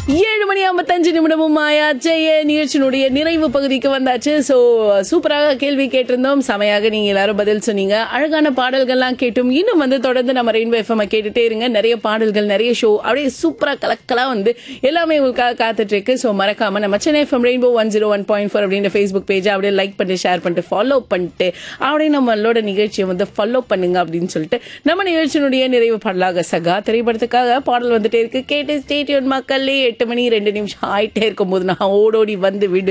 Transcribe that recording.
ஏழு மணி ஐம்பத்தஞ்சு நிமிடமும் ஆயாச்சு நிகழ்ச்சியினுடைய நிறைவு பகுதிக்கு வந்தாச்சு ஸோ சூப்பராக கேள்வி கேட்டிருந்தோம் செமையாக நீங்க எல்லாரும் பதில் சொன்னீங்க அழகான பாடல்கள்லாம் கேட்டும் இன்னும் வந்து தொடர்ந்து நம்ம ரெயின்போ எஃப்எம் கேட்டுட்டே இருங்க நிறைய பாடல்கள் நிறைய ஷோ அப்படியே சூப்பரா கலக்கலா வந்து எல்லாமே உங்களுக்காக காத்துட்டு இருக்கு ஸோ மறக்காம நம்ம Chennai FM Rainbow one zero one point four அப்படின்ற ஃபேஸ்புக் பேஜை அப்படியே லைக் பண்ணிட்டு ஷேர் பண்ணிட்டு ஃபாலோ பண்ணிட்டு அப்படியே நம்மளோட நிகழ்ச்சியை வந்து ஃபாலோ பண்ணுங்க அப்படின்னு சொல்லிட்டு நம்ம நிகழ்ச்சியினுடைய நிறைவு பாடலாக சகா திரைப்படத்துக்காக பாடல் வந்துட்டே இருக்கு கேட்டு ஸ்டேடியோன் மக்களே எட்டு மணி ரெண்டு நிமிஷம் ஆயிட்டே இருக்கும்போது நான் ஓடோடி வந்து விடு